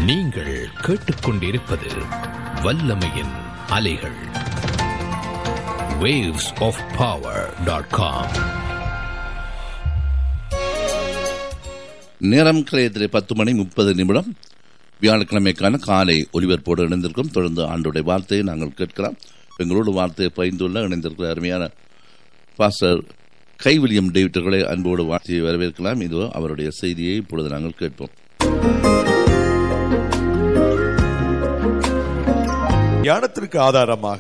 நீங்கள் கேட்டுக்கொண்டிருப்பது வல்லமையின் அலைகள் waves of power.com நேரம் கிளையத்திலே பத்து மணி முப்பது நிமிடம் வியாழக்கிழமைக்கான காலை ஒலிபரப்போடு இணைந்திருக்கும் தொடர்ந்து ஆண்டுடைய வார்த்தையை நாங்கள் கேட்கலாம் எங்களோடு வார்த்தையை பகிர்ந்துள்ள இணைந்திருக்கிற அருமையான பாஸ்டர் கைவிலியம் டேவிட்டர்களை அன்போடு வார்த்தையை வரவேற்கலாம் இதோ அவருடைய செய்தியை இப்பொழுது நாங்கள் கேட்போம் ஞானத்திற்கு ஆதாரமாக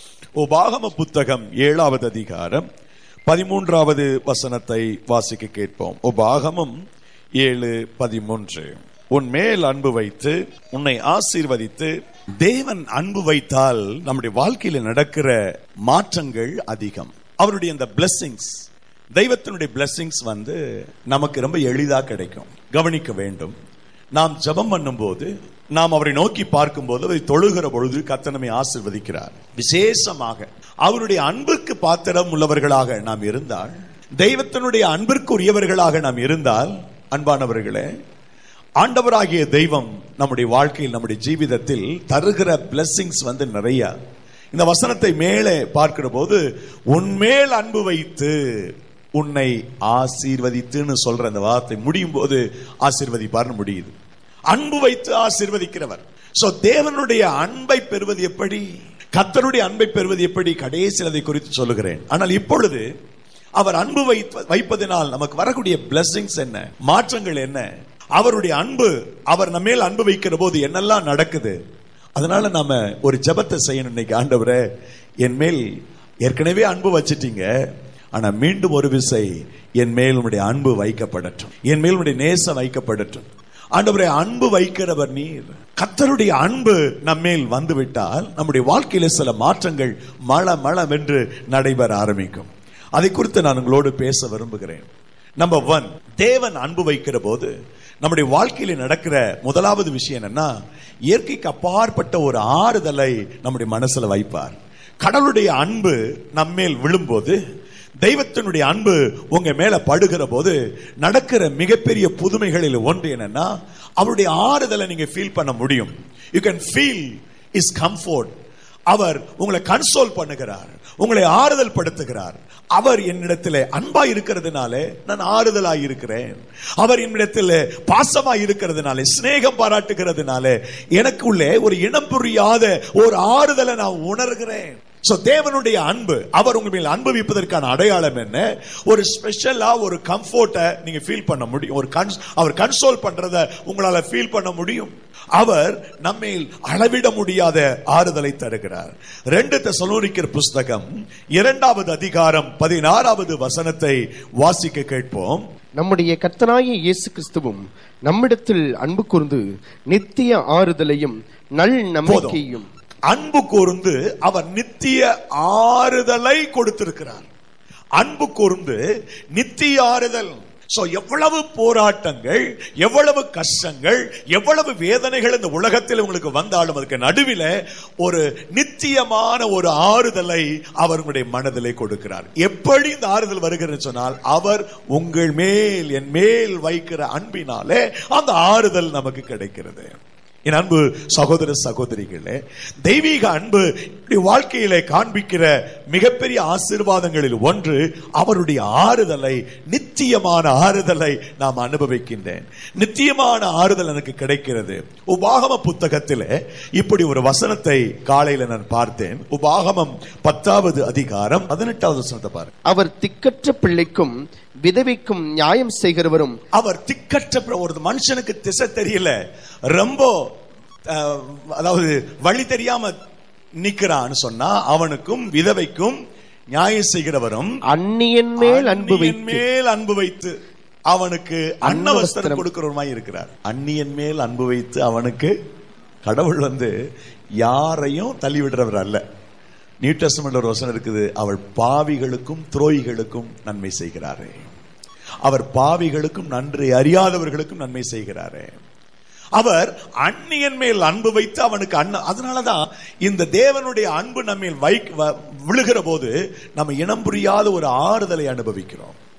உபாகம புத்தகம் ஏழாவது அதிகாரம் பதிமூன்றாவது வசனத்தை வாசிக்க கேட்போம் உபாகமம் ஏழு பதிமூன்று உன் மேல் அன்பு வைத்து உன்னை ஆசீர்வதித்து தேவன் அன்பு வைத்தால் நம்முடைய வாழ்க்கையில நடக்கிற மாற்றங்கள் அதிகம் அவருடைய இந்த பிளெஸ்ஸிங்ஸ் தெய்வத்தினுடைய பிளெஸ்ஸிங்ஸ் வந்து நமக்கு ரொம்ப எளிதா கிடைக்கும் கவனிக்க வேண்டும் நாம் ஜெபம் பண்ணும்போது நாம் அவரை நோக்கி பார்க்கும்போது அவரை தொழுகிற பொழுது கர்த்தர் நம்மை ஆசிர்வதிக்கிறார் விசேஷமாக அவருடைய அன்புக்கு பாத்திரம் உள்ளவர்களாக நாம் இருந்தால் தெய்வத்தினுடைய அன்பிற்கு உரியவர்களாக நாம் இருந்தால் அன்பானவர்களே ஆண்டவராகிய தெய்வம் நம்முடைய வாழ்க்கையில் நம்முடைய ஜீவிதத்தில் தருகிற பிளெஸ்ஸிங்ஸ் வந்து நிறைய இந்த வசனத்தை மேலே பார்க்கிற போது உன்மேல் அன்பு வைத்து உன்னை ஆசீர்வதித்துன்னு சொல்ற அந்த வார்த்தை முடியும் போது ஆசீர்வதிப்பார்னு முடியுது அன்பு வைத்து ஆசீர்வதிக்கிறவர் சோ தேவனுடைய அன்பை பெறுவது எப்படி கத்தருடைய அன்பை பெறுவது எப்படி கடைசியில் அதை குறித்து சொல்லுகிறேன் ஆனால் இப்பொழுது அவர் அன்பு வைப்ப- வைப்பதினால் நமக்கு வரக்கூடிய blessings என்ன மாற்றங்கள் என்ன அவருடைய அன்பு அவர் நம்ம மேல் அன்பு வைக்கிற போது என்னெல்லாம் நடக்குது அதனால நாம ஒரு ஜெபத்தை செய்யணும் இன்னைக்கு ஆண்டவரே என் மேல் ஏற்கனவே அன்பு வச்சிட்டீங்க ஆனா மீண்டும் ஒரு விசை என் மேல் உம்முடைய அன்பு வைக்கப்படட்டும் என் மேல் உம்முடைய நேசம் வைக்கப்படட்டும் ஆண்டவரே அன்பு வைக்கிறவர் நீர் கத்தருடைய அன்பு நம்மேல் வந்துவிட்டால் நம்முடைய வாழ்க்கையில சில மாற்றங்கள் மழ மளவென்று நடைபெற ஆரம்பிக்கும் அதை குறித்து நான் உங்களோடு பேச விரும்புகிறேன் நம்பர் ஒன் தேவன் அன்பு வைக்கிற போது நம்முடைய வாழ்க்கையில நடக்கிற முதலாவது விஷயம் என்னன்னா இயற்கைக்கு அப்பாற்பட்ட ஒரு ஆறுதலை நம்முடைய மனசுல வைப்பார் கடவுளுடைய அன்பு நம்மேல் விழும்போது தெய்வத்தினுடைய அன்பு உங்க மேல படுகிற போது நடக்கிற மிகப்பெரிய புதுமைகளில் ஒன்று என்னன்னா அவருடைய ஆறுதலை நீங்க ஃபீல் பண்ண முடியும் you can feel his comfort அவர் உங்களை கன்சோல் பண்ணுகிறார் உங்களை ஆறுதல் படுத்துகிறார் அவர் என்னிடத்தில் அன்பா இருக்கிறதுனாலே நான் ஆறுதலாய் இருக்கிறேன் அவர் என்னிடத்தில் பாசமா இருக்கிறதுனாலே சிநேகம் பாராட்டுகிறதுனாலே எனக்குள்ளே ஒரு இனம் புரியாத ஒரு ஆறுதலை நான் உணர்கிறேன் சோ தேவனுடைய அன்பு அவர் உங்க மேல் அனுபவிப்பதற்கான அடையாளம் என்ன ஒரு ஸ்பெஷலா ஒரு கம்ஃபோர்ட்டை நீங்க ஃபீல் பண்ண முடியும் ஒரு கன்ஸ் அவர் கன்சோல் பண்றத உங்களால ஃபீல் பண்ண முடியும் அவர் நம்மேல் அளவிட முடியாத ஆறுதலை தருகிறார் ரெண்டு தெசலோனிக்கர் புஸ்தகம் இரண்டாவது அதிகாரம் பதினாறாவது வசனத்தை வாசிக்க கேட்போம் நம்முடைய கர்த்தனாகிய இயேசு கிறிஸ்துவும் நம்மிடத்தில் அன்பு கூர்ந்து நித்திய ஆறுதலையும் நல் நம்பிக்கையும் அன்பு கூர்ந்து அவர் நித்திய ஆறுதலை கொடுத்திருக்கிறார் அன்பு கூர்ந்து நித்திய ஆறுதல் சோ எவ்வளவு போராட்டங்கள் எவ்வளவு கஷ்டங்கள் எவ்வளவு வேதனைகள் இந்த உலகத்தில் உங்களுக்கு வந்தாலும் அதுக்கு நடுவில் ஒரு நித்தியமான ஒரு ஆறுதலை அவர் உங்களுடைய மனதிலே கொடுக்கிறார் எப்படி இந்த ஆறுதல் வருகிறது சொன்னால் அவர் உங்கள் மேல் என் மேல் வைக்கிற அன்பினாலே அந்த ஆறுதல் நமக்கு கிடைக்கிறது என் அன்பு சகோதர சகோதரிகளே தெய்வீக அன்பு இப்படி வாழ்க்கையிலே காண்பிக்கிற மிகப்பெரிய ஆசீர்வாதங்களில் ஒன்று அவருடைய ஆறுதலை நித்தியமான ஆறுதலை நாம் அனுபவிக்கின்றேன் நித்தியமான ஆறுதல் எனக்கு கிடைக்கிறது உபாகம புத்தகத்திலே இப்படி ஒரு வசனத்தை காலையில நான் பார்த்தேன் உபாகமம் பத்தாவது அதிகாரம் பதினெட்டாவது வசனத்தை பாருங்க அவர் திக்கற்ற பிள்ளைக்கும் விதவைக்கும் நியாயம் செய்கிறவரும் அவர் திக்கற்ற பிர- ஒரு மனுஷனுக்கு திசை தெரியல ரொம்ப அஹ், அதாவது வழி தெரியாம நிக்கிறான்னு சொன்னா அவனுக்கும் விதவைக்கும் நியாயம் செய்கிறவரும் அந்நியன் மேல் அன்பு அந்நியன் வைத்து மேல் அன்பு வைத்து அவனுக்கு அன்னவஸ்திரம் அன்னவஸ்திரம் கொடுக்கிறவருமாய் இருக்கிறார் அந்நியன் மேல் அன்பு வைத்து அவனுக்கு கடவுள் வந்து யாரையும் தள்ளிவிடுறவர் அல்ல நியூ டெஸ்டமெண்ட்ல ஒரு வசனம் இருக்குது அவள் பாவிகளுக்கும் துரோகிகளுக்கும் நன்மை செய்கிறாரே அவர் பாவிகளுக்கும் நன்றி அறியாதவர்களுக்கும் நன்மை செய்கிறாரே அவர் அந்நியன் மேல் அன்பு வைத்து அவனுக்கு அண்ண அதனாலதான் இந்த தேவனுடைய அன்பு நம்ம மேல் வை வ- விழுகிற போது நம்ம இனம் புரியாத ஒரு ஆறுதலை அனுபவிக்கிறோம்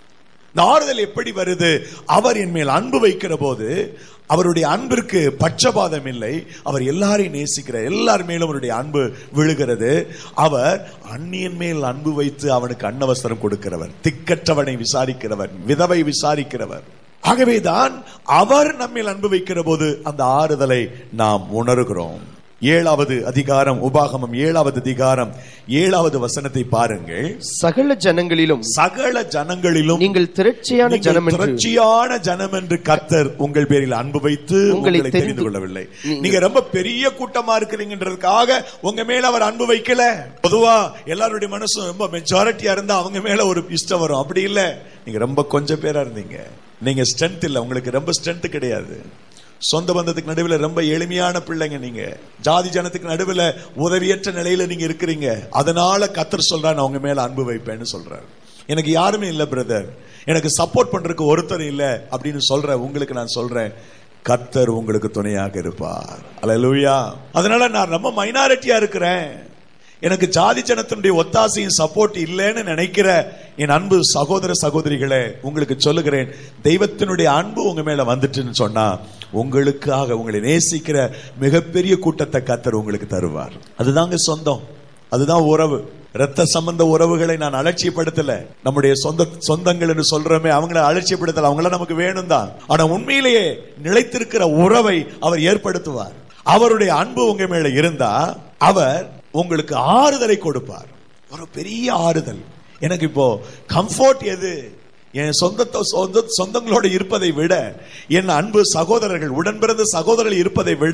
இந்த ஆறுதல் எப்படி வருது அவர் என் மேல் அன்பு வைக்கிற போது அவருடைய அன்பிற்கு பட்சபாதம் இல்லை அவர் எல்லாரையும் நேசிக்கிறார் எல்லார் மேலும் அவருடைய அன்பு விழுகிறது அவர் அந்நியன் மேல் அன்பு வைத்து அவனுக்கு அன்னவசரம் கொடுக்கிறவர் திக்கற்றவனை விசாரிக்கிறவர் விதவை விசாரிக்கிறவர் ஆகவேதான் அவர் நம்மில் அன்பு வைக்கிற போது அந்த ஆறுதலை நாம் உணர்கிறோம் ஏழாவது அதிகாரம் உபாகமம் ஏழாவது அதிகாரம் ஏழாவது வசனத்தை பாருங்கள் சகல ஜனங்களிலும் சகல ஜனங்களிலும் நீங்கள் திரட்சியான நீங்கள் ஜனம் என்று திரட்சியான ஜனம் என்று கர்த்தர் உங்கள் பேரில் அன்பு வைத்து உங்களை உங்களை தெரிந்து தெரிந்து- கொள்ளவில்லை நீங்க- நீங்க ரொம்ப பெரிய கூட்டமா இருக்கிறீங்கன்றதுக்காக உங்க மேல அவர் அன்பு வைக்கல பொதுவா எல்லாருடைய மனசும் ரொம்ப மெஜாரிட்டியா இருந்தா அவங்க மேல ஒரு இஷ்டம் வரும் அப்படி இல்ல நீங்க ரொம்ப கொஞ்சம் பேரா இருந்தீங்க நீங்க ஸ்ட்ரென்த் இல்ல உங்களுக்கு ரொம்ப ஸ்ட்ரென்த் கிடையாது சொந்த பந்தத்துக்கு நடுவில் ரொம்ப எளிமையான பிள்ளைங்க நீங்க ஜாதி ஜனத்துக்கு நடுவில் உதவியற்ற நிலையில நீங்க இருக்கிறீங்க அதனால கத்தர் சொல்றா நான் உங்க மேல அன்பு வைப்பேன்னு சொல்றாரு எனக்கு யாருமே இல்ல பிரதர் எனக்கு சப்போர்ட் பண்றதுக்கு ஒருத்தர் இல்ல அப்படின்னு சொல்ற உங்களுக்கு நான் சொல்றேன் கர்த்தர் உங்களுக்கு துணையாக இருப்பார் அல்லேலூயா அதனால நான் ரொம்ப மைனாரிட்டியா இருக்கிறேன் எனக்கு ஜாதி ஜனத்தினுடைய ஒத்தாசையும் சப்போர்ட் இல்லைன்னு நினைக்கிற என் அன்பு சகோதர சகோதரிகளே உங்களுக்கு சொல்லுகிறேன் தெய்வத்தினுடைய அன்பு உங்க மேல வந்துட்டுன்னு சொன்னா உங்களுக்காக உங்களை நேசிக்கிற மிகப்பெரிய கூட்டத்தை கத்தர் உங்களுக்கு தருவார் அதுதாங்க சொந்தம் அதுதான் உறவு ரத்த சம்பந்த உறவுகளை நான் அலட்சியப்படுத்தல நம்முடைய சொந்த சொந்தங்கள் என்று சொல்றோமே அவங்கள அலட்சியப்படுத்தல அவங்கள நமக்கு வேணும் தான் ஆனா உண்மையிலேயே நிலைத்திருக்கிற உறவை அவர் ஏற்படுத்துவார் அவருடைய அன்பு உங்க மேல இருந்தா அவர் உங்களுக்கு ஆறுதலை கொடுப்பார் ஒரு பெரிய ஆறுதல் எனக்கு இப்போ கம்ஃபோர்ட் எது என் சொந்த சொந்த சொந்தங்களோட இருப்பதை விட என் அன்பு சகோதரர்கள் உடன்பிறந்த சகோதரர்கள் இருப்பதை விட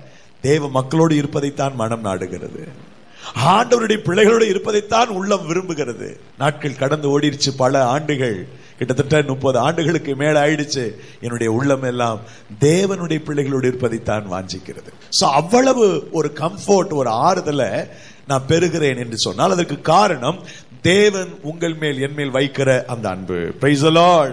தேவ மக்களோடு இருப்பதைத்தான் மனம் நாடுகிறது ஆண்டவருடைய பிள்ளைகளோடு இருப்பதைத்தான் உள்ளம் விரும்புகிறது நாட்கள் கடந்து ஓடிடுச்சு பல ஆண்டுகள் கிட்டத்தட்ட முப்பது ஆண்டுகளுக்கு மேல ஆயிடுச்சு என்னுடைய உள்ளம் எல்லாம் தேவனுடைய பிள்ளைகளோடு இருப்பதைத்தான் வாஞ்சிக்கிறது சோ அவ்வளவு ஒரு கம்ஃபோர்ட் ஒரு ஆறுதலை நான் பெறுகிறேன் என்று சொன்னால் அதற்கு காரணம் தேவன் உங்கள் மேல் என் மேல் வைக்கிற அந்த அன்பு பிரைஸ்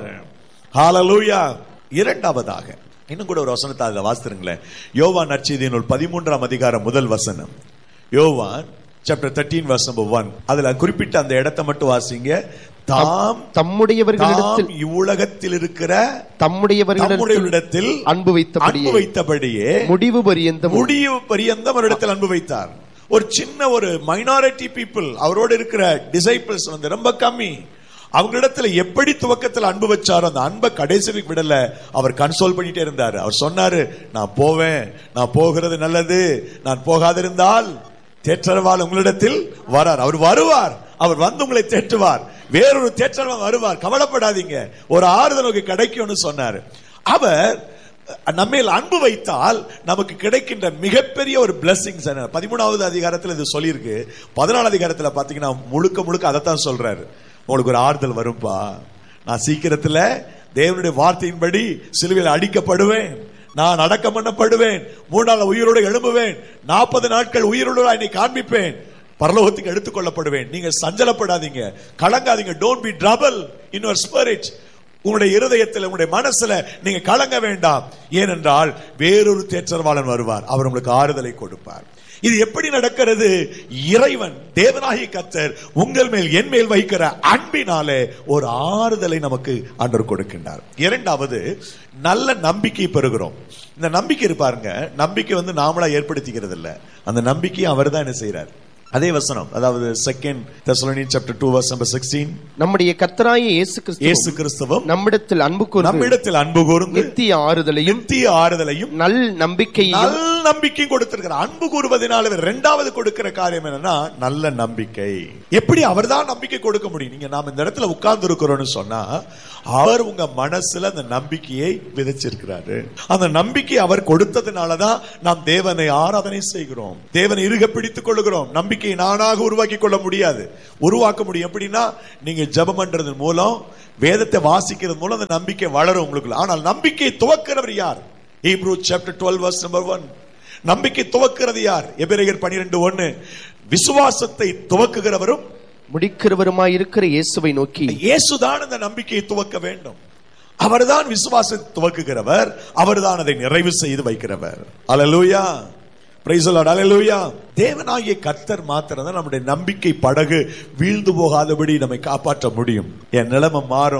ஹalleluya இரண்டாவதாக இன்னும் கூட ஒரு வசனத்தை அதுல வாசித்துருங்களேன் யோவான் நற்செய்தி நூல் பதிமூன்றாம் அதிகாரம் முதல் வசனம் Yovan chapter thirteen verse number one அதுல குறிப்பிட்ட அந்த இடத்தை மட்டும் வாசிங்க தாம் தம்முடையவர்களிடத்தில் தாம் இவ்வுலகத்தில் இருக்கிற தம்முடையவர்களிடத்தில் தம்முடையவிடத்தில் அன்பு வைத்தபடியே அன்பு வைத்தபடியே முடிவு பரியந்தம் முடிவு பரியந்தம் அவரிடத்தில் அன்பு வைத்தார் ஒரு சின்ன ஒரு மைனாரிட்டி பீப்புள் அவரோடு இருக்கிற டிசைபிள்ஸ் வந்து ரொம்ப கம்மி அவங்களிடத்துல எப்படி துவக்கத்தில் அன்பு வச்சாரோ அந்த அன்பை கடைசி வரைக்கும் விடல அவர் கன்சோல் பண்ணிட்டே இருந்தாரு அவர் சொன்னாரு நான் போவேன் நான் போகிறது நல்லது நான் போகாதிருந்தால் தேற்றரவால் உங்களிடத்தில் வரார் அவர் வருவார் அவர் வந்து உங்களை தேற்றுவார் வேறொரு தேற்றரவால் வருவார் கவலைப்படாதீங்க ஒரு ஆறுதல் உங்களுக்கு கிடைக்கும்னு சொன்னாரு அவர் நம்மேல் அன்பு வைத்தால் நமக்கு கிடைக்கின்ற மிகப்பெரிய ஒரு பிளஸிங்ஸ் பதிமூணாவது அதிகாரத்தில் இது சொல்லியிருக்கு பதினாலு அதிகாரத்தில் பார்த்தீங்கன்னா முழுக்க முழுக்க அதைத்தான் சொல்றாரு உங்களுக்கு ஒரு ஆறுதல் வரும்பா நான் சீக்கிரத்தில் தேவனுடைய வார்த்தையின்படி சிலுவையில் அடிக்கப்படுவேன் நான் அடக்கம் பண்ணப்படுவேன் மூணு நாள் உயிரோடு எழும்புவேன் நாற்பது நாட்கள் உயிரோடு என்னை காண்பிப்பேன் பரலோகத்துக்கு எடுத்துக்கொள்ளப்படுவேன் நீங்க சஞ்சலப்படாதீங்க கலங்காதீங்க don't be trouble in your spirit உங்களுடைய இருதயத்தில் உங்களுடைய மனசுல நீங்க கலங்க வேண்டாம் ஏனென்றால் வேறொரு தேற்றரவாளன் வருவார் அவர் உங்களுக்கு ஆறுதலை கொடுப்பார் இது எப்படி நடக்கிறது இறைவன் தேவனாகிய கத்தர் உங்கள் மேல் என் மேல் வைக்கிற அன்பினாலே ஒரு ஆறுதலை நமக்கு ஆண்டவர் கொடுக்கின்றார் இரண்டாவது நல்ல நம்பிக்கை பெறுகிறோம் இந்த நம்பிக்கை இருப்பாருங்க நம்பிக்கை வந்து நாமளா ஏற்படுத்திக்கிறது இல்ல அந்த நம்பிக்கையை அவர் தான் என்ன செய்யறார் அதே வசனம் அதாவது second Thessalonian chapter 2 verse number 16 நம்முடைய கர்த்தராய இயேசு கிறிஸ்து இயேசு கிறிஸ்துவும் நம்மிடத்தில் அன்பு கூர்ந்து நம்மிடத்தில் அன்பு கூர்ந்து நித்திய ஆறுதலையும் நித்திய ஆறுதலையும் நல் நம்பிக்கையையும் நல்ல நம்பிக்கையும் கொடுத்திருக்கிறார் அன்பு கூறுவதனால இவர் இரண்டாவது கொடுக்கிற காரியம் என்னன்னா நல்ல நம்பிக்கை எப்படி அவர்தான் நம்பிக்கை கொடுக்க முடியும் நீங்க நாம இந்த இடத்துல உட்கார்ந்து இருக்கிறோம்னு சொன்னா அவர் உங்க மனசுல அந்த நம்பிக்கையை விதைச்சிருக்கிறாரு அந்த நம்பிக்கை அவர் கொடுத்ததுனாலதான் நாம் தேவனை ஆராதனை செய்கிறோம் தேவனை இருக பிடித்துக் கொள்ளுகிறோம் நம்பிக்கையை நானாக உருவாக்கி கொள்ள முடியாது உருவாக்க முடியும் எப்படின்னா நீங்க ஜெபம் பண்றது மூலம் வேதத்தை வாசிக்கிறது மூலம் அந்த நம்பிக்கை வளரும் உங்களுக்கு ஆனால் நம்பிக்கையை துவக்கிறவர் யார் ஹீப்ரூ சாப்டர் 12 verse number 1 நம்பிக்கை துவக்கிறது யார் எபிரேயர் 12 ஒன்னு விசுவாசத்தை துவக்குகிறவரும் முடிக்கிறவருமாய் இருக்கிற இயேசுவை நோக்கி இயேசுதான் அந்த நம்பிக்கையை துவக்க வேண்டும் அவர்தான் விசுவாசத்தை துவக்குகிறவர் அவர்தான் அதை நிறைவு செய்து வைக்கிறவர் அல்லேலூயா பிரைஸ் லார்ட் அல்லேலூயா தேவனாகிய கர்த்தர் மாத்திரம் தான் நம்முடைய நம்பிக்கை படகு வீழ்ந்து போகாதபடி நம்மை காப்பாற்ற முடியும் என் நிலைமை மாறும்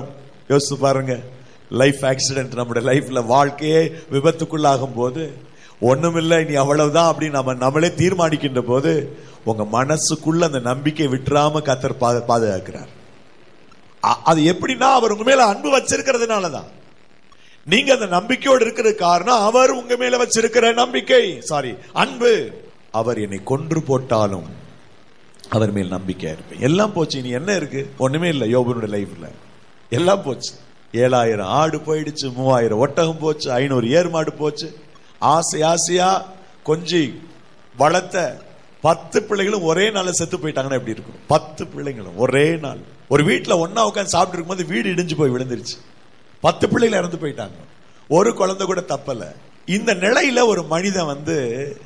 யோசிச்சு பாருங்க லைஃப் ஆக்சிடென்ட் நம்முடைய லைஃப்ல வாழ்க்கையே விபத்துக்குள்ளாகும் போது ஒண்ணுமில்லை நீ அவ்வளவுதான் அப்படின்னு நம்ம நம்மளே தீர்மானிக்கின்ற போது உங்க மனசுக்குள்ள அந்த நம்பிக்கை விட்டுறாம கத்தர் பா- பாதுகாக்கிறார் அ- அது எப்படின்னா அவர் உங்க மேல அன்பு வச்சிருக்கிறதுனாலதான் நீங்க அந்த நம்பிக்கையோடு இருக்கிறது காரணம் அவர் உங்க மேல வச்சிருக்கிற நம்பிக்கை சாரி அன்பு அவர் என்னை கொன்று போட்டாலும் அவர் மேல் நம்பிக்கையா இருப்பேன் எல்லாம் போச்சு இனி என்ன இருக்கு ஒண்ணுமே இல்லை யோபனுடைய லைஃப்ல எல்லாம் போச்சு ஏழாயிரம் ஆடு போயிடுச்சு மூவாயிரம் ஒட்டகம் போச்சு ஐநூறு ஏர் மாடு போச்சு ஆசை ஆசையா கொஞ்சி வளர்த்த பத்து பிள்ளைகளும் ஒரே நாள்ல செத்து போயிட்டாங்கன்னா எப்படி இருக்கும் பத்து பிள்ளைங்களும் ஒரே நாள் ஒரு வீட்டுல ஒண்ணா உட்காந்து சாப்பிட்டு இருக்கும்போது வீடு இடிஞ்சு போய் விழுந்துருச்சு பத்து பிள்ளைகள் இறந்து போயிட்டாங்க ஒரு குழந்தை கூட தப்பல இந்த நிலையில ஒரு மனிதன் வந்து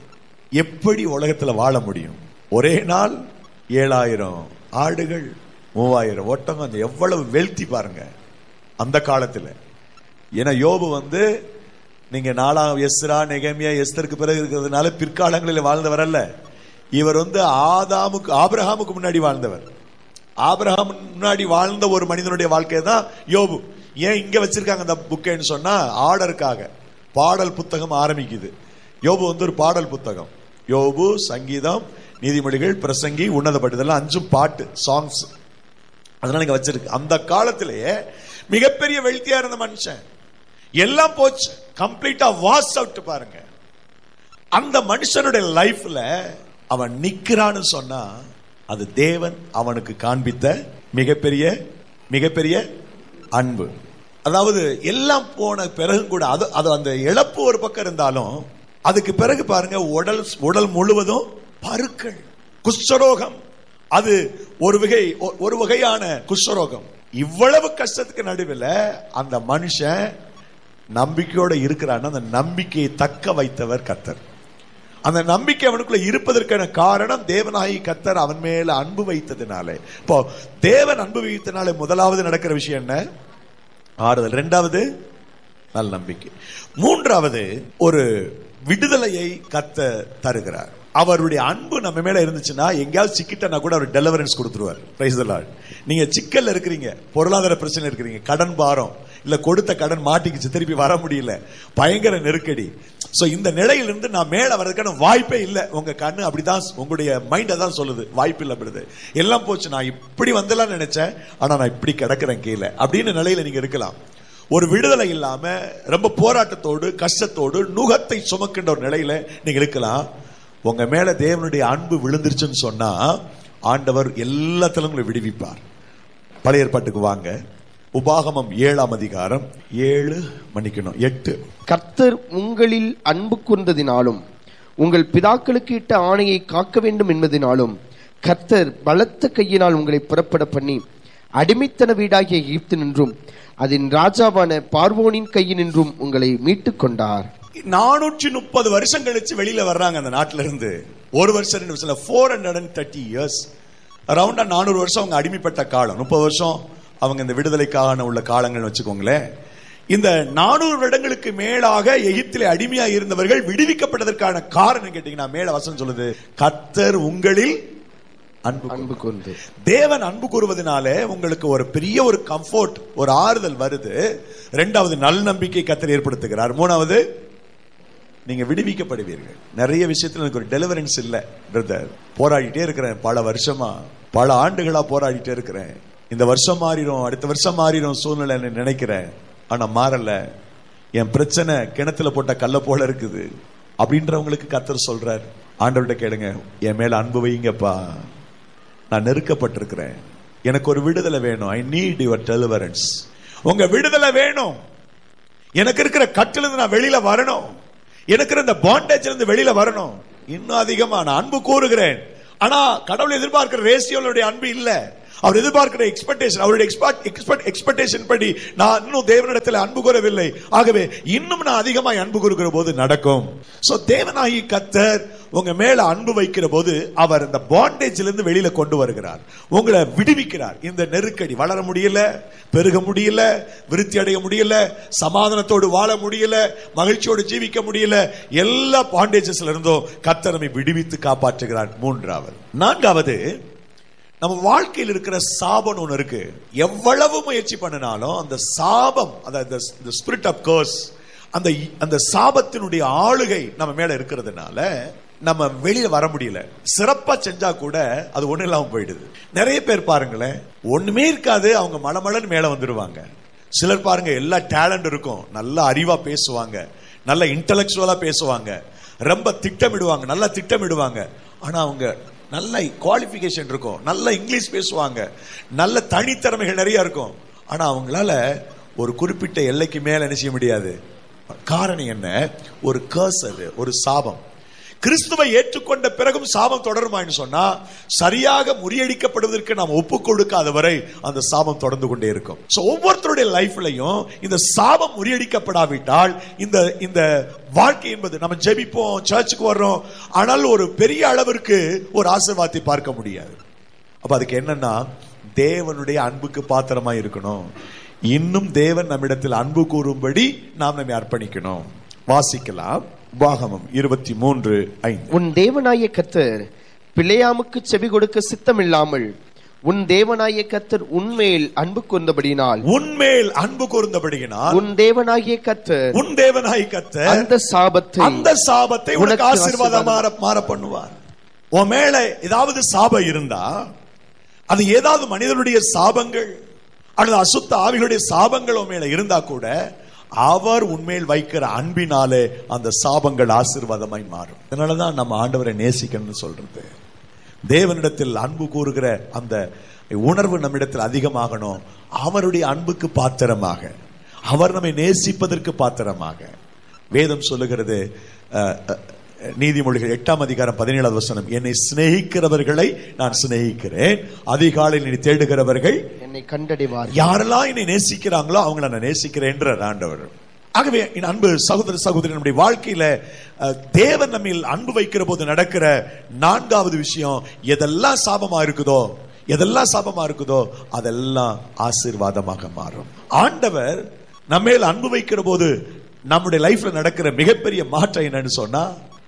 எப்படி உலகத்துல வாழ முடியும் ஒரே நாள் ஏழாயிரம் ஆடுகள் மூவாயிரம் ஒட்டகம் அந்த எவ்வளவு வெல்த்தி பாருங்க அந்த காலத்துல ஏன்னா யோபு வந்து நீங்க நாலாம் எஸ்ரா நெகமியா எஸ்தருக்கு பிறகு இருக்கிறதுனால பிற்காலங்களில் வாழ்ந்தவர் அல்ல இவர் வந்து ஆதாமுக்கு ஆபிரகாமுக்கு முன்னாடி வாழ்ந்தவர் ஆபிரகாம் முன்னாடி வாழ்ந்த ஒரு மனிதனுடைய வாழ்க்கை தான் யோபு ஏன் இங்க வச்சிருக்காங்க அந்த புக்கைன்னு சொன்னா ஆர்டருக்காக பாடல் புத்தகம் ஆரம்பிக்குது யோபு வந்து ஒரு பாடல் புத்தகம் யோபு சங்கீதம் நீதிமொழிகள் பிரசங்கி உன்னதப்பட்டதெல்லாம் அஞ்சும் பாட்டு சாங்ஸ் அதனால இங்க வச்சிருக்கு அந்த காலத்திலேயே மிகப்பெரிய வெல்த்தியா இருந்த மனுஷன் எல்லாம் போச்சு கம்ப்ளீட்டா வாஸ் அவுட் பாருங்க அந்த மனுஷனுடைய லைஃப்ல அவன் நிக்கிறான்னு சொன்னா அது தேவன் அவனுக்கு காண்பித்த மிகப்பெரிய மிகப்பெரிய அன்பு அதாவது எல்லாம் போன பிறகு கூட அது அது அந்த இழப்பு ஒரு பக்கம் இருந்தாலும் அதுக்கு பிறகு பாருங்க உடல் உடல் முழுவதும் பருக்கள் குஷ்டரோகம் அது ஒரு வகை ஒ- ஒரு வகையான குஷ்டரோகம் இவ்வளவு கஷ்டத்துக்கு நடுவில் அந்த மனுஷன் நம்பிக்கையோட இருக்கிறான்னு அந்த நம்பிக்கையை தக்க வைத்தவர் கர்த்தர் அந்த நம்பிக்கை அவனுக்குள்ள இருப்பதற்கான காரணம் தேவனாகி கர்த்தர் அவன் மேல அன்பு வைத்ததுனாலே இப்போ தேவன் அன்பு வைத்தனாலே முதலாவது நடக்கிற விஷயம் என்ன ஆறுதல் இரண்டாவது நல்ல நம்பிக்கை மூன்றாவது ஒரு விடுதலையை கத்த தருகிறார் அவருடைய அன்பு நம்ம மேல இருந்துச்சுன்னா எங்கேயாவது சிக்கிட்டனா கூட அவர் டெலிவரன்ஸ் கொடுத்துருவார் பிரைஸ் தி லார்ட் நீங்க சிக்கல்ல இருக்கிறீங்க பொருளாதார பிரச்சனை இருக்கிறீங்க கடன் பாரம் இல்ல கொடுத்த கடன் மாட்டிக்கிச்சு திருப்பி வர முடியல பயங்கர நெருக்கடி சோ இந்த நிலையிலிருந்து நான் மேல வர்றதுக்கான வாய்ப்பே இல்லை உங்க கண்ணு அப்படிதான் உங்களுடைய மைண்ட் அதான் சொல்லுது வாய்ப்பு இல்லை அப்படிது எல்லாம் போச்சு நான் இப்படி வந்தெல்லாம் நினைச்சேன் ஆனா நான் இப்படி கிடக்கிறேன் கீழே அப்படின்னு நிலையில நீங்க இருக்கலாம் ஒரு விடுதலை இல்லாம ரொம்ப போராட்டத்தோடு கஷ்டத்தோடு நுகத்தை சுமக்கின்ற ஒரு நிலையில நீங்க இருக்கலாம் உங்க மேல தேவனுடைய அன்பு விழுந்துருச்சுன்னு சொன்னா ஆண்டவர் எல்லாத்திலும் உங்களை விடுவிப்பார் பழைய ஏற்பாட்டுக்கு வாங்க உபாகமம் ஏழாம் அதிகாரம் ஏழு மன்னிக்கணும் எட்டு கர்த்தர் உங்களில் அன்பு கூர்ந்ததினாலும் உங்கள் பிதாக்களுக்கு இட்ட ஆணையை காக்க வேண்டும் என்பதினாலும் கர்த்தர் பலத்த கையினால் உங்களை புறப்பட பண்ணி அடிமைத்தன வீடாகிய எகிப்து நின்றும் அதன் ராஜாவான பார்வோனின் கையினின்றும் உங்களை மீட்டுக் கொண்டார் நானூற்றி முப்பது வருஷம் கழிச்சு வெளியில வர்றாங்க அந்த நாட்டில இருந்து ஒரு வருஷம் ரெண்டு வருஷம் four hundred and thirty years அரௌண்டா நானூறு வருஷம் அவங்க அடிமைப்பட்ட காலம் முப்பது வருஷம் அவங்க இந்த விடுதலைக்கான உள்ள காலங்கள் வச்சுக்கோங்களேன் இந்த நானூறு வருடங்களுக்கு மேலாக எகிப்திலே அடிமையா இருந்தவர்கள் விடுவிக்கப்பட்டதற்கான காரணம் கேட்டீங்கன்னா மேல வசனம் சொல்லுது கர்த்தர் உங்களில் அன்பு கூர்ந்தார். அன்பு கூர்ந்து தேவன் அன்பு கூறுவதனாலே உங்களுக்கு ஒரு பெரிய ஒரு கம்ஃபோர்ட் ஒரு ஆறுதல் வருது ரெண்டாவது நல் நம்பிக்கை கத்தர் ஏற்படுத்துகிறார் மூணாவது நீங்க விடுவிக்கப்படுவீர்கள் நிறைய விஷயத்துல எனக்கு ஒரு டெலிவரன்ஸ் இல்ல பிரதர் போராடிட்டே இருக்கிறேன் பல வருஷமா பல ஆண்டுகளா போராடிட்டே இருக்கிறேன் இந்த வருஷம் மாறிடும் அடுத்த வருஷம் மாறிடும் சூழ்நிலை நினைக்கிறேன் ஆனா மாறல என் பிரச்சனை கிணத்துல போட்ட கல்ல போல இருக்குது அப்படின்றவங்களுக்கு கத்தர் சொல்றார் ஆண்டவர்கிட்ட கேளுங்க என் மேல அன்பு வைங்கப்பா நான் நெருக்கப்பட்டிருக்கிறேன் எனக்கு ஒரு விடுதலை வேணும் ஐ நீட் யுவர் டெலிவரன்ஸ் உங்க விடுதலை வேணும் எனக்கு இருக்கிற கட்டில இருந்து நான் வெளியில வரணும் எனக்கு இருந்த பாண்டேஜ்ல இருந்து வெளியில வரணும் இன்னும் அதிகமா நான் அன்பு கூறுகிறேன் ஆனா கடவுள் எதிர்பார்க்கிற ரேசியோடைய அன்பு இல்ல அவர் எதிர்பார்க்கிற எக்ஸ்பெக்டேஷன் அவருடைய எக்ஸ்பெக்ட் எக்ஸ்பெக்டேஷன் படி நான் இன்னும் தேவனிடத்தில் அன்பு கூறவில்லை ஆகவே இன்னும் நான் அதிகமாய் அன்பு கூறுகிற போது நடக்கும் சோ தேவனாகி கத்தர் உங்க மேல அன்பு வைக்கிற போது அவர் இந்த பாண்டேஜ்ல இருந்து வெளியில கொண்டு வருகிறார் உங்களை விடுவிக்கிறார் இந்த நெருக்கடி வளர முடியல பெருக முடியல விருத்தி அடைய முடியல சமாதானத்தோடு வாழ முடியல மகிழ்ச்சியோடு ஜீவிக்க முடியல எல்லா பாண்டேஜஸ்ல இருந்தும் கத்தர் நம்மை விடுவித்து காப்பாற்றுகிறார் மூன்றாவது நான்காவது நம்ம வாழ்க்கையில் இருக்கிற சாபம் ஒன்று இருக்கு எவ்வளவு முயற்சி பண்ணினாலும் அந்த சாபம் அந்த ஸ்பிரிட் ஆஃப் கர்ஸ் அந்த அந்த சாபத்தினுடைய ஆளுகை நம்ம மேல இருக்கிறதுனால நம்ம வெளியில வர முடியல சிறப்பா செஞ்சா கூட அது ஒண்ணு இல்லாம போயிடுது நிறைய பேர் பாருங்களேன் ஒண்ணுமே இருக்காது அவங்க மலமலன்னு மேல வந்துருவாங்க சிலர் பாருங்க எல்லா டேலண்ட் இருக்கும் நல்ல அறிவா பேசுவாங்க நல்ல இன்டலெக்சுவலா பேசுவாங்க ரொம்ப திட்டமிடுவாங்க நல்லா திட்டமிடுவாங்க ஆனா அவங்க நல்ல குவாலிஃபிகேஷன் இருக்கும் நல்ல இங்கிலீஷ் பேசுவாங்க நல்ல தனித்திறமைகள் நிறைய இருக்கும் ஆனா அவங்களால ஒரு குறிப்பிட்ட எல்லைக்கு மேல என்ன செய்ய முடியாது காரணம் என்ன ஒரு கர்ஸ் அது ஒரு சாபம் கிறிஸ்துவை ஏற்றுக்கொண்ட பிறகும் சாபம் தொடருமான்னு சொன்னா சரியாக முறியடிக்கப்படுவதற்கு நாம் ஒப்பு கொடுக்காத வரை அந்த சாபம் தொடர்ந்து கொண்டே இருக்கும் So, ஒவ்வொருத்தருடைய லைஃப்லயும் இந்த சாபம் முறியடிக்கப்படாவிட்டால் இந்த இந்த வாழ்க்கை என்பது நம்ம ஜெபிப்போம் சர்ச்சுக்கு வர்றோம் ஆனால் ஒரு பெரிய அளவிற்கு ஒரு ஆசீர்வாதத்தை பார்க்க முடியாது அப்ப அதுக்கு என்னன்னா தேவனுடைய அன்புக்கு பாத்திரமா இருக்கணும் இன்னும் தேவன் நம்மிடத்தில் அன்பு கூறும்படி நாம் நம்மை அர்ப்பணிக்கணும் வாசிக்கலாம் உபாகமம் இருபத்தி மூன்று ஐந்து உன் தேவனாய கத்தர் பிள்ளையாமுக்கு செவி கொடுக்க சித்தமில்லாமல் உன் தேவனாய கத்தர் உன்மேல் அன்பு கூர்ந்தபடியினால் உன்மேல் அன்பு கூர்ந்தபடியினால் உன் தேவனாகிய கத்தர் உன் தேவனாய் கத்த அந்த சாபத்தை அந்த சாபத்தை உனக்கு உனக்கு ஆசீர்வாதம் மாற மாற பண்ணுவார் உன் மேல ஏதாவது சாபம் இருந்தா அது ஏதாவது மனிதனுடைய சாபங்கள் அல்லது அசுத்த ஆவிகளுடைய சாபங்கள் உன் மேல இருந்தா கூட அவர் உன்மேல் வைக்கிற அன்பினாலே அந்த சாபங்கள் ஆசீர்வாதமாய் மாறும் அதனாலதான் நம்ம ஆண்டவரை நேசிக்கணும்னு சொல்றது தேவனிடத்தில் அன்பு கூறுகிற அந்த உணர்வு நம்மிடத்தில் அதிகமாகணும் அவருடைய அன்புக்கு பாத்திரமாக அவர் நம்மை நேசிப்பதற்கு பாத்திரமாக வேதம் சொல்லுகிறது அஹ், அஹ், நீதிமொழிகள் எட்டாம் அதிகாரம் பதினேழாவது வசனம் என்னை சிநேகிக்கிறவர்களை நான் சிநேகிக்கிறேன் அதிகாலையில் நீ தேடுகிறவர்கள் என்னை கண்டடைவார் யாரெல்லாம் என்னை நேசிக்கிறாங்களோ அவங்கள நான் நேசிக்கிறேன்ற ஆண்டவர் ஆகவே என் அன்பு சகோதர சகோதரி நம்முடைய வாழ்க்கையில அஹ், தேவன் நம்மில் அன்பு வைக்கிற போது நடக்கிற நான்காவது விஷயம் எதெல்லாம் சாபமா இருக்குதோ எதெல்லாம் சாபமா இருக்குதோ அதெல்லாம் ஆசீர்வாதமாக மாறும் ஆண்டவர் நம்மேல் அன்பு வைக்கிற போது நம்முடைய லைஃப்ல நடக்கிற மிகப்பெரிய மாற்றம் என்னன்னு சொன்னா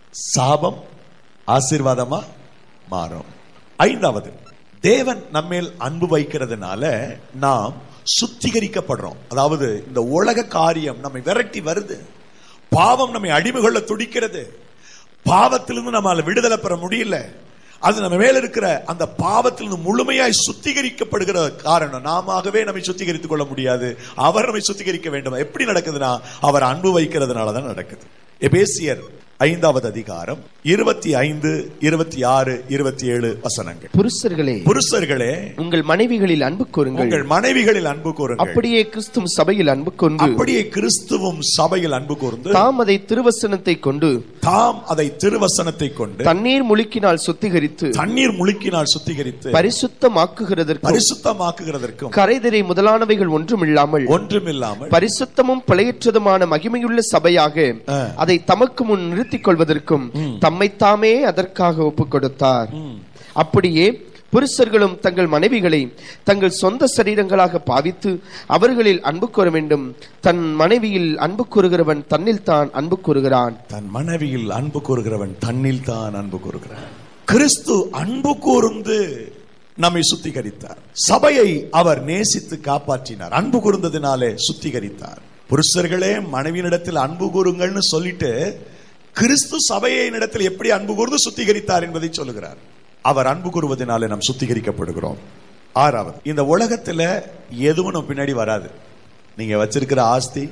சாபம் ஆசீர்வாதமா மாறும் ஐந்தாவது தேவன் நம்மேல் அன்பு வைக்கிறதுனால நாம் சுத்திகரிக்கப்படுறோம் அதாவது இந்த உலக காரியம் நம்மை விரட்டி வருது பாவம் நம்மை அடிமை கொள்ள துடிக்கிறது பாவத்திலிருந்து நம்மால விடுதலை பெற முடியல அது நம்ம மேல இருக்கிற அந்த பாவத்திலிருந்து முழுமையாய் சுத்திகரிக்கப்படுகிற காரணம் நாமவே நம்மை சுத்திகரித்துக் கொள்ள முடியாது அவர் நம்மை சுத்திகரிக்க வேண்டும் எப்படி நடக்குதுன்னா அவர் அன்பு வைக்கிறதுனால தான் நடக்குது எபேசியர் ஐந்தாவது அதிகாரம் இருபத்தி ஐந்து இருபத்தி ஆறு இருபத்தி ஏழு வசனங்கள் புருஷர்களே புருஷர்களே உங்கள் மனைவிகளில் அன்பு கூறுங்கள் உங்கள் மனைவிகளில் அன்பு கூறுங்கள் அப்படியே கிறிஸ்துவும் சபையில் அன்பு கொண்டு அப்படியே கிறிஸ்துவும் சபையில் அன்பு கூர்ந்து தாம் அதை திருவசனத்தை கொண்டு தாம் அதை திருவசனத்தை கொண்டு தண்ணீர் முழுக்கினால் சுத்திகரித்து தண்ணீர் முழுக்கினால் சுத்திகரித்து பரிசுத்தமாக்குகிறதற்கும் பரிசுத்தமாக்குகிறதற்கும் கரைதிரை முதலானவைகள் ஒன்றுமில்லாமல் ஒன்றுமில்லாமல் பரிசுத்தமும் பிழையற்றதுமான மகிமையுள்ள சபையாக ஆ. அதை தமக்கு முன் நிறுத்திக் கொள்வதற்கும் தம்மைத்தாமே அதற்காக ஒப்புக் கொடுத்தார் அப்படியே புருஷர்களும் தங்கள் மனைவிகளை தங்கள் சொந்த சரீரங்களாக பாவித்து அவர்களில் அன்பு கூற வேண்டும் தன் மனைவியில் அன்பு கூறுகிறவன் தன்னில் தான் அன்பு கூறுகிறான் தன் மனைவியில் அன்பு கூறுகிறவன் தன்னில் தான் அன்பு கூறுகிறான் கிறிஸ்து அன்பு கூர்ந்து நம்மை சுத்திகரித்தார் சபையை அவர் நேசித்து காப்பாற்றினார் அன்பு கூர்ந்ததினாலே சுத்திகரித்தார் புருஷர்களே மனைவியினிடத்தில் அன்பு கூறுங்கள்னு சொல்லிட்டு கிறிஸ்து சபையை இடத்தில் எப்படி அன்பு கூர்ந்து சுத்திகரித்தார் என்பதை சொல்லுகிறார் அவர் அன்பு கூறுவதனாலே நாம் சுத்திகரிக்கப்படுகிறோம் ஆறாவது இந்த உலகத்துல எதுவும் நம்ம பின்னாடி வராது நீங்க வச்சிருக்கிற ஆஸ்தி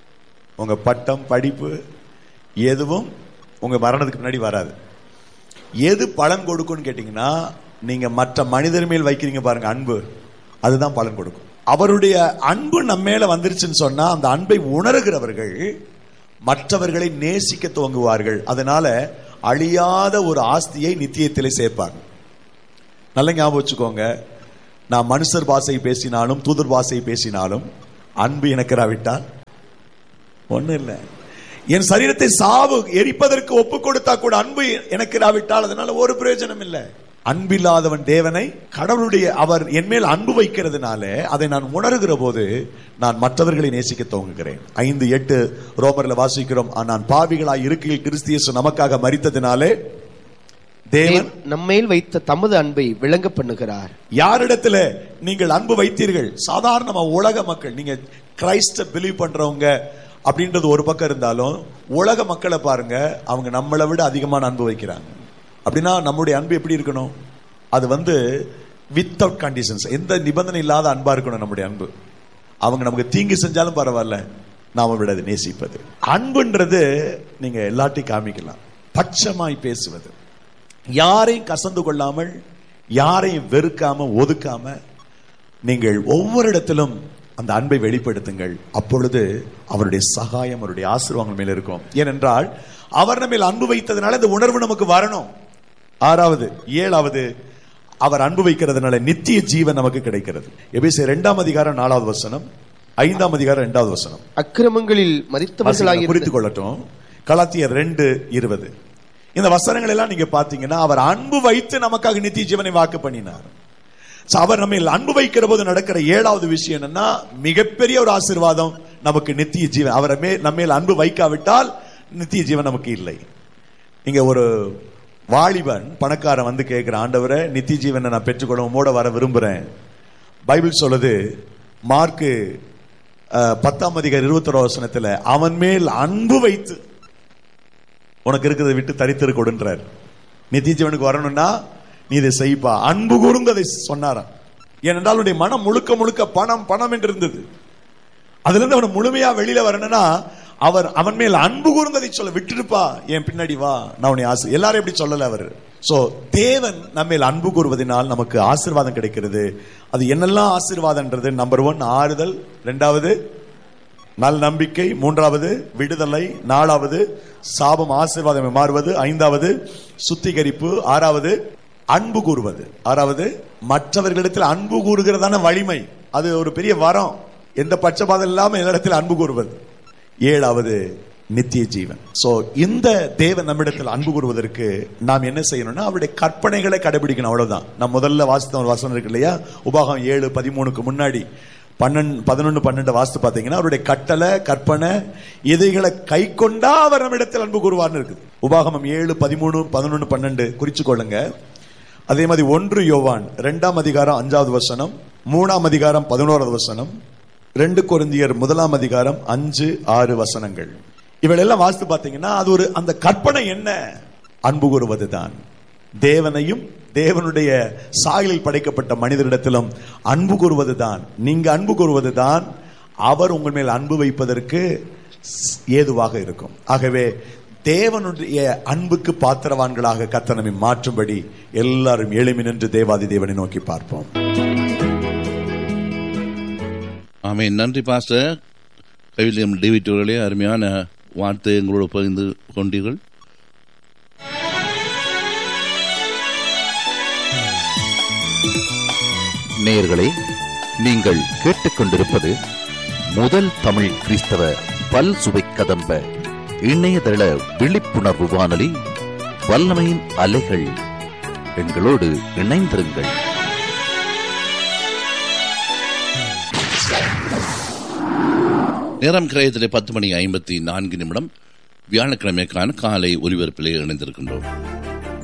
உங்க பட்டம் படிப்பு எதுவும் உங்க மரணத்துக்கு பின்னாடி வராது எது பலன் கொடுக்கும்னு கேட்டீங்கன்னா நீங்க மற்ற மனிதர் மேல் வைக்கிறீங்க பாருங்க அன்பு அதுதான் பலன் கொடுக்கும் அவருடைய அன்பு நம்ம மேல வந்துருச்சுன்னு சொன்னா அந்த அன்பை உணர்கிறவர்கள் மற்றவர்களை நேசிக்க துவங்குவார்கள் அதனால அழியாத ஒரு ஆஸ்தியை நித்தியத்திலே சேர்ப்பாங்க நல்ல ஞாபகம் வச்சுக்கோங்க நான் மனுஷர் பாஷை பேசினாலும் தூதர் பாஷை பேசினாலும் அன்பு எனக்கிறாவிட்டால் ஒண்ணும் இல்லை என் சரீரத்தை சாவு எரிப்பதற்கு ஒப்பு கொடுத்தா கூட அன்பு எனக்கு இராவிட்டால் அதனால ஒரு பிரயோஜனம் இல்லை அன்பில்லாதவன் தேவனை கடவுளுடைய அவர் என் மேல் அன்பு வைக்கிறதுனால அதை நான் உணர்கிற போது நான் மற்றவர்களை நேசிக்க துவங்குகிறேன் ஐந்து எட்டு ரோமர்ல வாசிக்கிறோம் "ஆ, நான் பாவிகளாய் இருக்கையில் கிறிஸ்தியசு நமக்காக மரித்ததினாலே தேவன் நம்மேல் வைத்த தமது அன்பை விளங்க பண்ணுகிறார் யாரிடத்துல நீங்கள் அன்பு வைத்தீர்கள் சாதாரணமா உலக மக்கள் நீங்க கிரைஸ்ட பிலீவ் பண்றவங்க அப்படின்றது ஒரு பக்கம் இருந்தாலும் உலக மக்களை பாருங்க அவங்க நம்மளை விட அதிகமான அன்பு வைக்கிறாங்க அப்படின்னா நம்முடைய அன்பு எப்படி இருக்கணும் அது வந்து வித்தவுட் கண்டிஷன்ஸ் எந்த நிபந்தனை இல்லாத அன்பா இருக்கணும் நம்முடைய அன்பு அவங்க நமக்கு தீங்கு செஞ்சாலும் பரவாயில்ல நாம விட அதை நேசிப்பது அன்புன்றது நீங்க எல்லாத்தையும் காமிக்கலாம் பட்சமாய் பேசுவது யாரையும் கசந்து கொள்ளாமல் யாரையும் வெறுக்காம ஒதுக்காம நீங்கள் ஒவ்வொரு இடத்திலும் அந்த அன்பை வெளிப்படுத்துங்கள் அப்பொழுது அவருடைய சகாயம் அவருடைய ஆசீர்வாதங்கள் மேல் இருக்கும் ஏனென்றால் அவர் நம்ம மேல் அன்பு வைத்ததுனால இந்த உணர்வு நமக்கு வரணும் ஆறாவது ஏழாவது அவர் அன்பு வைக்கிறதுனால நித்திய ஜீவன் நமக்கு கிடைக்கிறது எபிசி இரண்டாம் அதிகாரம் நாலாவது வசனம் ஐந்தாம் அதிகாரம் இரண்டாவது வசனம் அக்கிரமங்களில் வாசிங்க, மறித்தவர்களாகிய புரித்துக் கொள்ளட்டும் கலாத்தியர் ரெண்டு இருபது இந்த வசனங்கள் எல்லாம் நீங்க பாத்தீங்கன்னா அவர் அன்பு வைத்து நமக்காக நித்திய ஜீவனை வாக்கு பண்ணினார் So, அவர் நம்ம அன்பு வைக்கிற போது நடக்கிற ஏழாவது விஷயம் என்னன்னா மிகப்பெரிய ஒரு ஆசீர்வாதம் நமக்கு நித்திய ஜீவன் அவரை மே நம்ம மேல் அன்பு வைக்காவிட்டால் நித்திய ஜீவன் நமக்கு இல்லை நீங்க ஒரு வாலிபன் பணக்காரன் வந்து கேட்கிற ஆண்டவரை நித்திய ஜீவனை நான் பெற்றுக்கொள்ள உம்மோட வர விரும்புறேன் பைபிள் சொல்லுது மார்க்கு அஹ், பத்தாம் அதிகாரம் இருபத்தொரு வசனத்துல அவன் மேல் அன்பு வைத்து உனக்கு இருக்கிறதை விட்டு தரித்திரு கொடுன்றார் நித்திய ஜீவனுக்கு வரணும்னா நீ இதை செய்ப்பா அன்பு கூர்ந்து அதை சொன்னாராம் ஏனென்றால் அவனுடைய மனம் முழுக்க முழுக்க பணம் பணம் என்று இருந்தது அதுல இருந்து அவன் முழுமையா வெளியில வரணும்னா அவர் அவன் மேல் அன்பு கூர்ந்ததை சொல்ல விட்டுருப்பா என் பின்னாடி வா நான் உன்னை ஆசை எல்லாரும் எப்படி சொல்லல அவர் சோ தேவன் நம்ம மேல் அன்பு கூறுவதனால் நமக்கு ஆசீர்வாதம் கிடைக்கிறது அது என்னெல்லாம் ஆசீர்வாதம்ன்றது நம்பர் ஒன் ஆறுதல் ரெண்டாவது நல் நம்பிக்கை மூன்றாவது விடுதலை நாலாவது சாபம் ஆசீர்வாதம் மாறுவது ஐந்தாவது சுத்திகரிப்பு ஆறாவது அன்பு கூறுவது ஆறாவது மற்றவர்களிடத்தில் அன்பு கூறுகிறதான வலிமை அது ஒரு பெரிய வரம் எந்த பட்சபாதம் இல்லாம எல்லா அன்பு கூறுவது ஏழாவது நித்திய ஜீவன் சோ இந்த தேவன் நம்மிடத்தில் அன்பு கூறுவதற்கு நாம் என்ன செய்யணும்னா அவருடைய கற்பனைகளை கடைபிடிக்கணும் அவ்வளவுதான் நான் முதல்ல வாசித்த ஒரு வசனம் இருக்கு இல்லையா உபாகம் ஏழு பதிமூணுக்கு முன்னாடி பன்னெண்டு பதினொன்று பன்னெண்டு வாஸ்து பார்த்தீங்கன்னா அவருடைய கட்டளை கற்பனை இதைகளை கை கொண்டா அவர் நம்மிடத்தில் அன்பு கூறுவார்னு இருக்குது உபாகமம் ஏழு பதிமூணு பதினொன்று பன்னெண்டு குறிச்சு கொள்ளுங்க அதே மாதிரி ஒன்று யோவான் ரெண்டாம் அதிகாரம் அஞ்சாவது வசனம் மூணாம் அதிகாரம் பதினோராவது வசனம் ரெண்டு கொரிந்தியர் முதலாம் அதிகாரம் அஞ்சு ஆறு வசனங்கள் இவையெல்லாம் வாசித்து பார்த்தீங்கன்னா அது ஒரு அந்த கற்பனை என்ன அன்பு கூறுவதுதான் தேவனையும் தேவனுடைய சாயலில் படைக்கப்பட்ட மனிதரிடத்திலும் அன்பு கூறுவதுதான் நீங்க அன்பு கூறுவதுதான் அவர் உங்கள் மேல் அன்பு வைப்பதற்கு ஸ்- ஏதுவாக இருக்கும் ஆகவே தேவனுடைய அன்புக்கு பாத்திரவான்களாக கர்த்தர் நம்மை மாற்றும்படி எல்லாரும் எளிமை நின்று தேவாதி தேவனை நோக்கி பார்ப்போம் ஆமென் நன்றி பாஸ்டர் கைவிலியம் டேவிட் அவர்களே அருமையான வார்த்தை எங்களோடு பகிர்ந்து கொண்டீர்கள் நேயர்களே நீங்கள் கேட்டுக்கொண்டிருப்பது முதல் தமிழ் கிறிஸ்தவ பல் சுவை கதம்ப இணையதள விழிப்புணர்வு வானொலி வல்லமையின் அலைகள் எங்களோடு இணைந்திருங்கள் நேரம் கிரயத்திலே பத்து மணி ஐம்பத்தி நான்கு நிமிடம் வியாழக்கிழமைக்கான காலை ஒலிபரப்பிலே இணைந்திருக்கின்றோம்